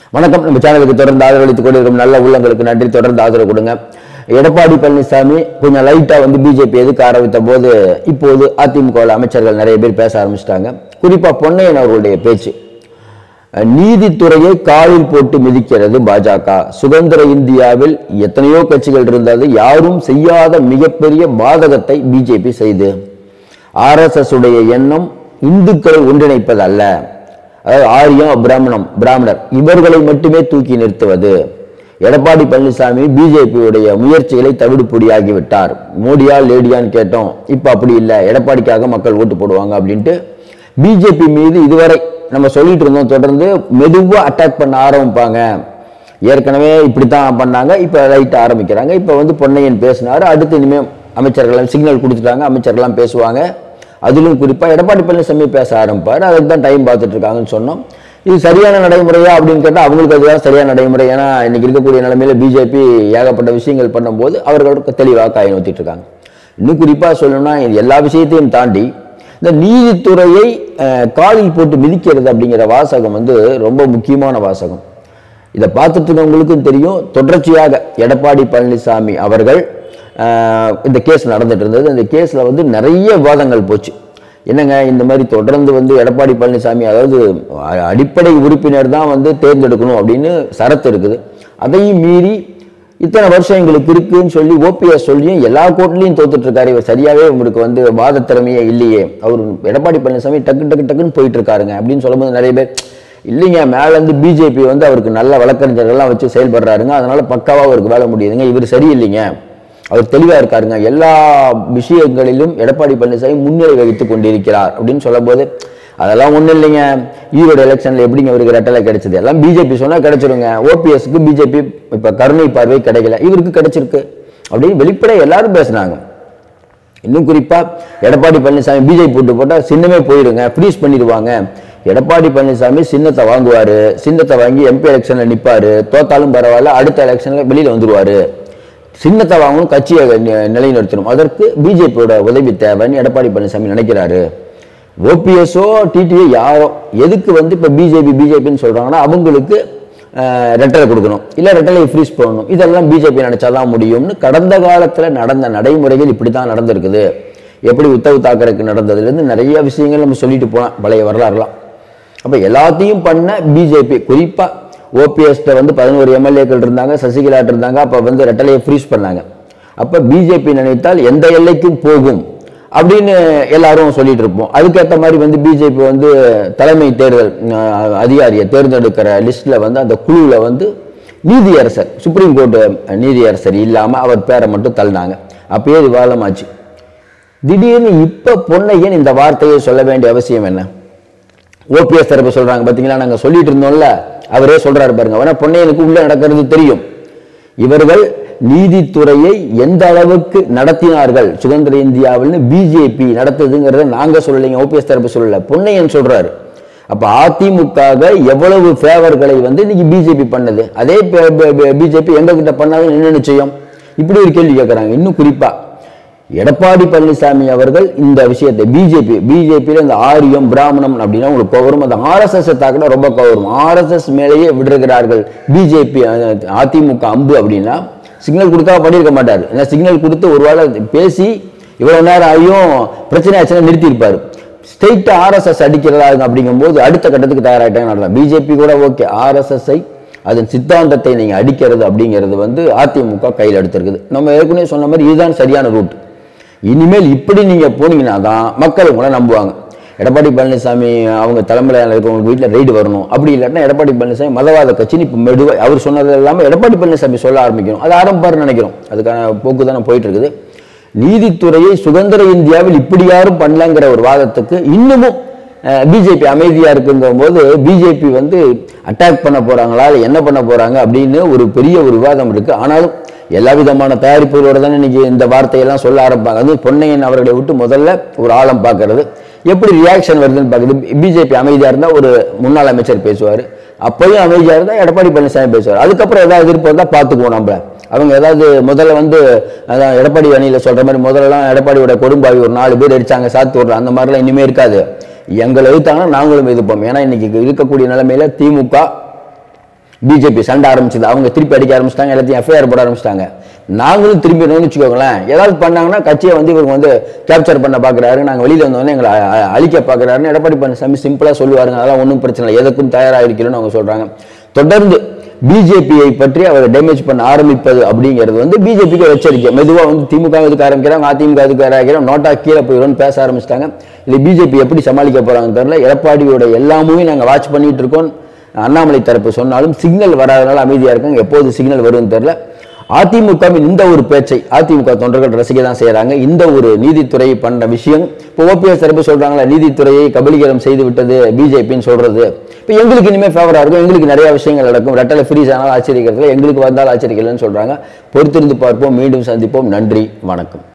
வணக்கம் நம்ம சேனலுக்கு தொடர்ந்து ஆதரவளித்துக் கொண்டிருக்கும் நல்ல உள்ளங்களுக்கு நன்றி தொடர்ந்து ஆதரவு கொடுங்க எடப்பாடி பழனிசாமி கொஞ்சம் லைட்டா வந்து பிஜேபி எதுக்க ஆரம்பித்த போது இப்போது அதிமுக அமைச்சர்கள் நிறைய பேர் பேச ஆரம்பிச்சிட்டாங்க குறிப்பா பொன்னையன் அவர்களுடைய பேச்சு நீதித்துறையை காலில் போட்டு மிதிக்கிறது பாஜக சுதந்திர இந்தியாவில் எத்தனையோ கட்சிகள் இருந்தது யாரும் செய்யாத மிகப்பெரிய பாதகத்தை பிஜேபி செய்து ஆர்எஸ்எஸ் உடைய எண்ணம் இந்துக்களை ஒன்றிணைப்பது அல்ல அதாவது ஆரியம் பிராமணம் பிராமணர் இவர்களை மட்டுமே தூக்கி நிறுத்துவது எடப்பாடி பழனிசாமி பிஜேபியுடைய முயற்சிகளை தவிடுபொடியாகிவிட்டார் மோடியா லேடியான்னு கேட்டோம் இப்ப அப்படி இல்லை எடப்பாடிக்காக மக்கள் ஓட்டு போடுவாங்க அப்படின்ட்டு பிஜேபி மீது இதுவரை நம்ம சொல்லிட்டு இருந்தோம் தொடர்ந்து மெதுவா அட்டாக் பண்ண ஆரம்பிப்பாங்க ஏற்கனவே இப்படித்தான் பண்ணாங்க இப்ப ரைட் ஆரம்பிக்கிறாங்க இப்ப வந்து பொன்னையன் பேசினாரு அடுத்து இனிமே அமைச்சர்கள் சிக்னல் கொடுத்துட்டாங்க அமைச்சர்கள்லாம் பேசுவாங்க அதிலும் குறிப்பா எடப்பாடி பழனிசாமி பேச ஆரம்பிப்பார் அதுக்கு தான் டைம் பார்த்துட்டு இருக்காங்கன்னு சொன்னோம் இது சரியான நடைமுறையா அப்படின்னு கேட்டால் அவங்களுக்கு அதுதான் சரியான நடைமுறை ஏன்னா இன்னைக்கு இருக்கக்கூடிய நிலைமையில பிஜேபி ஏகப்பட்ட விஷயங்கள் பண்ணும்போது அவர்களுக்கு தெளிவாக காய் நோத்திட்டு இருக்காங்க இன்னும் குறிப்பா சொல்லணும்னா இது எல்லா விஷயத்தையும் தாண்டி இந்த நீதித்துறையை அஹ், காலில் போட்டு மிதிக்கிறது அப்படிங்கிற வாசகம் வந்து ரொம்ப முக்கியமான வாசகம் இதை பார்த்துட்டு இருக்கவங்களுக்கும் தெரியும் தொடர்ச்சியாக எடப்பாடி பழனிசாமி அவர்கள் அஹ், இந்த கேஸ் நடந்துட்டு இருந்தது அந்த கேஸ்ல வந்து நிறைய விவாதங்கள் போச்சு என்னங்க இந்த மாதிரி தொடர்ந்து வந்து எடப்பாடி பழனிசாமி அதாவது அ- அடிப்படை உறுப்பினர் தான் வந்து தேர்ந்தெடுக்கணும் அப்படின்னு சரத்து இருக்குது அதையும் மீறி இத்தனை வருஷம் எங்களுக்கு இருக்குன்னு சொல்லி ஓபிஎஸ் சொல்லியும் எல்லா கோர்ட்லையும் தோத்துட்டு இருக்காரு இவர் சரியாவே உங்களுக்கு வந்து வாத திறமையே இல்லையே அவர் எடப்பாடி பழனிசாமி டக்கு டக்கு டக்குன்னு போயிட்டு இருக்காருங்க அப்படின்னு சொல்லும்போது நிறைய பேர் இல்லைங்க மேல இருந்து பிஜேபி வந்து அவருக்கு நல்ல வழக்கறிஞர்கள்லாம் வச்சு செயல்படுறாருங்க அதனால பக்காவா அவருக்கு வேலை முடியுதுங்க இவர் சரியில்லைங்க அவர் தெளிவா இருக்காருங்க எல்லா விஷயங்களிலும் எடப்பாடி பழனிசாமி முன்னிலை வகித்துக் கொண்டிருக்கிறார் அப்படின்னு சொல்லும்போது அதெல்லாம் ஒண்ணும் இல்லைங்க ஈரோடு எலெக்ஷன்ல எப்படிங்க இவருக்கு ரெட்டலை கிடைச்சது எல்லாம் பிஜேபி சொன்னா கிடைச்சிருங்க ஓபிஎஸ்க்கு பிஜேபி இப்ப கருணை பார்வை கிடைக்கல இவருக்கு கிடைச்சிருக்கு அப்படின்னு வெளிப்படையா எல்லாரும் பேசுனாங்க இன்னும் குறிப்பா எடப்பாடி பழனிசாமி பிஜேபி போட்டு போட்டா சின்னமே போயிடுங்க ஃப்ரீஸ் பண்ணிடுவாங்க எடப்பாடி பழனிசாமி சின்னத்தை வாங்குவாரு சின்னத்தை வாங்கி எம்பி எலெக்ஷன்ல நிப்பாரு தோத்தாலும் பரவாயில்ல அடுத்த எலெக்ஷன்ல வெளியில வந்துருவாரு சின்னத்தை வாங்கணும் கட்சியை நி- நிலைநிறுத்தணும் அதற்கு பிஜேபியோட உதவி தேவைன்னு எடப்பாடி பழனிசாமி நினைக்கிறாரு ஓபிஎஸ்ஓ டிடிஓ யாரோ எதுக்கு வந்து இப்போ பிஜேபி பிஜேபின்னு சொல்றாங்கன்னா அவங்களுக்கு அஹ், ரெட்டலை கொடுக்கணும் இல்லை ரெட்டலை ஃப்ரீஸ் பண்ணணும் இதெல்லாம் பிஜேபி நினைச்சாதான் முடியும்னு கடந்த காலத்தில் நடந்த நடைமுறைகள் இப்படி தான் நடந்திருக்குது எப்படி உத்தவ் தாக்கரேக்கு நடந்ததுலேருந்து நிறைய விஷயங்கள் நம்ம சொல்லிட்டு போலாம் பழைய வரலாறுலாம் அப்போ எல்லாத்தையும் பண்ண பிஜேபி குறிப்பாக ஓபிஎஸ்ட வந்து பதினோரு எம்எல்ஏக்கள் இருந்தாங்க சசிகலாட் இருந்தாங்க அப்போ வந்து ரெட்டலையை ஃப்ரீஸ் பண்ணாங்க அப்போ பிஜேபி நினைத்தால் எந்த எல்லைக்கும் போகும் அப்படின்னு எல்லாரும் சொல்லிட்டு இருப்போம் அதுக்கேற்ற மாதிரி வந்து பிஜேபி வந்து தலைமை தேர்தல் அஹ், அதிகாரியை தேர்ந்தெடுக்கிற லிஸ்ட்ல வந்து அந்த குழுவில் வந்து நீதியரசர் சுப்ரீம் கோர்ட் நீதியரசர் இல்லாம அவர் பேரை மட்டும் தள்ளினாங்க அப்பயே விவாதமாச்சு திடீர்னு இப்ப பொன்னையன் இந்த வார்த்தையை சொல்ல வேண்டிய அவசியம் என்ன ஓபிஎஸ் தரப்பு சொல்றாங்க பாத்தீங்களா நாங்க சொல்லிட்டு இருந்தோம்ல அவரே சொல்றாரு பாருங்க ஆனா பொன்னையனுக்கு உள்ள நடக்கிறது தெரியும் இவர்கள் நீதித்துறையை எந்த அளவுக்கு நடத்தினார்கள் சுதந்திர இந்தியாவில் பிஜேபி நடத்துதுங்கிறத நாங்க சொல்லலைங்க ஓபிஎஸ் தரப்பு சொல்லல பொன்னையன் சொல்றாரு அப்ப அதிமுக எவ்வளவு ஃபேவர்களை வந்து இன்னைக்கு பிஜேபி பண்ணது அதே பிஜேபி எங்க கிட்ட பண்ணாலும் என்ன நிச்சயம் இப்படி ஒரு கேள்வி கேட்கறாங்க இன்னும் குறிப்பா எடப்பாடி பழனிசாமி அவர்கள் இந்த விஷயத்தை பிஜேபி பிஜேபியில இந்த ஆரியம் பிராமணம் அப்படின்னா உங்களுக்கு கவரும் அந்த ஆர்எஸ்எஸ் தாக்கினா ரொம்ப கவரும் ஆர்எஸ்எஸ் மேலேயே விடுகிறார்கள் பிஜேபி அதிமுக அம்பு அப்படின்னா சிக்னல் கொடுத்தா பண்ணியிருக்க மாட்டார் ஏன்னா சிக்னல் கொடுத்து ஒரு வேளை பேசி இவ்வளவு நேரம் ஆகியும் பிரச்சனை ஆச்சுன்னா நிறுத்தியிருப்பாரு ஸ்ட்ரெயிட்டா ஆர்எஸ்எஸ் அடிக்கிறதா இருக்கு அப்படிங்கும்போது அடுத்த கட்டத்துக்கு தயாராகிட்டாங்க நடலாம் பிஜேபி கூட ஓகே ஆர்எஸ்எஸ்ஐ அதன் சித்தாந்தத்தை நீங்க அடிக்கிறது அப்படிங்கிறது வந்து அதிமுக கையில் எடுத்திருக்குது நம்ம ஏற்கனவே சொன்ன மாதிரி இதுதான் சரியான ரூட் இனிமேல் இப்படி நீங்க போனீங்கன்னா தான் மக்கள் உங்களை நம்புவாங்க எடப்பாடி பழனிசாமி அவங்க தலைமையில் இருக்கவங்க வீட்டில் ரெய்டு வரணும் அப்படி இல்லாட்டினா எடப்பாடி பழனிசாமி மதவாத கட்சின்னு இப்போ மெதுவாக அவர் சொன்னது இல்லாமல் எடப்பாடி பழனிசாமி சொல்ல ஆரம்பிக்கணும் அது ஆரம்பாருன்னு நினைக்கிறோம் அதுக்கான போக்கு தானே போயிட்டு இருக்குது நீதித்துறையை சுதந்திர இந்தியாவில் இப்படி யாரும் பண்ணலங்கிற ஒரு வாதத்துக்கு இன்னமும் பிஜேபி அமைதியா இருக்குங்கிற போது பிஜேபி வந்து அட்டாக் பண்ண போறாங்களா இல்லை என்ன பண்ண போறாங்க அப்படின்னு ஒரு பெரிய ஒரு விவாதம் இருக்கு ஆனாலும் எல்லா விதமான தயாரிப்புகளோட தானே இன்னைக்கு இந்த வார்த்தையெல்லாம் சொல்ல ஆரம்பிப்பாங்க அது பொன்னையன் அவர்களை விட்டு முதல்ல ஒரு ஆழம் பார்க்கறது எப்படி ரியாக்ஷன் வருதுன்னு பார்க்குறது பிஜேபி அமைதியா இருந்தா ஒரு முன்னாள் அமைச்சர் பேசுவார் அப்பயும் அமைதியா இருந்தா எடப்பாடி பழனிசாமி பேசுவார் அதுக்கப்புறம் ஏதாவது எதிர்ப்பு இருந்தா பார்த்துக்குவோம் நம்ம அவங்க ஏதாவது முதல்ல வந்து அதான் எடப்பாடி அணியில சொல்ற மாதிரி முதல்லலாம் எடப்பாடியோட கொடும்பாவி ஒரு நாலு பேர் அடிச்சாங்க சாத்து விடுற அந்த மாதிரிலாம் இனிமே இருக்காது எங்களை எதிர்த்தாங்கன்னா நாங்களும் எதிர்ப்போம் ஏன்னா இன்னைக்கு இருக்கக்கூடிய நிலைமையில திமுக பிஜேபி சண்டை ஆரம்பிச்சது அவங்க திருப்பி அடிக்க ஆரம்பிச்சிட்டாங்க எல்லாத்தையும் எஃப்ஐஆர் போட ஆரம்பிச்சிட்டாங்க நாங்களும் திரும்பி என்னன்னு வச்சுக்கோங்களேன் ஏதாவது பண்ணாங்கன்னா கட்சியை வந்து இவங்க வந்து கேப்சர் பண்ண பார்க்குறாரு நாங்கள் வெளியில் வந்தோடனே எங்களை அ- அ- அழிக்க பார்க்குறாருன்னு எடப்பாடி பழனிசாமி சிம்பிளாக சொல்லுவாருங்க அதெல்லாம் ஒன்றும் பிரச்சனை இல்லை எதுக்கும் தயாராக இருக்கிறோன்னு அவங்க சொல்கிறாங்க தொடர்ந்து பிஜேபியை பற்றி அவர் டேமேஜ் பண்ண ஆரம்பிப்பது அப்படிங்கிறது வந்து பிஜேபிக்கு எச்சரிக்கை மெதுவாக வந்து திமுக இதுக்கு ஆரம்பிக்கிறாங்க அதிமுக இதுக்கு ஆரம்பிக்கிறாங்க நோட்டா கீழே போயிடும்னு பேச ஆரம்பிச்சிட்டாங்க இல்லை பிஜேபி எப்படி சமாளிக்க போறாங்கன்னு தெரியல எடப்பாடியோட எல்லாமே நாங்கள் வாட்ச் பண்ணிட்டு இருக்கோம் அண்ணாமலை தரப்பு சொன்னாலும் சிக்னல் வராதனால அமைதியாக இருக்காங்க எப்போது சிக்னல் வரும்னு தெரியல அதிமுகவின் இந்த ஒரு பேச்சை அதிமுக தொண்டர்கள் ரசிக்க தான் செய்கிறாங்க இந்த ஒரு நீதித்துறை பண்ண விஷயம் இப்போ ஓபிஎஸ் தரப்பு சொல்றாங்களா நீதித்துறையை கபலீகரம் செய்து விட்டது பிஜேபின்னு சொல்றது இப்போ எங்களுக்கு இனிமேல் ஃபேவராக இருக்கும் எங்களுக்கு நிறைய விஷயங்கள் நடக்கும் ரெட்டலை ஃப்ரீஸ் ஆனாலும் ஆச்சரிக்கிறதுல எங்களுக்கு வந்தாலும் ஆச்சரிக்கலன்னு சொல்றாங்க பொறுத்திருந்து பார்ப்போம் மீண்டும் சந்திப்போம் நன்றி வணக்கம்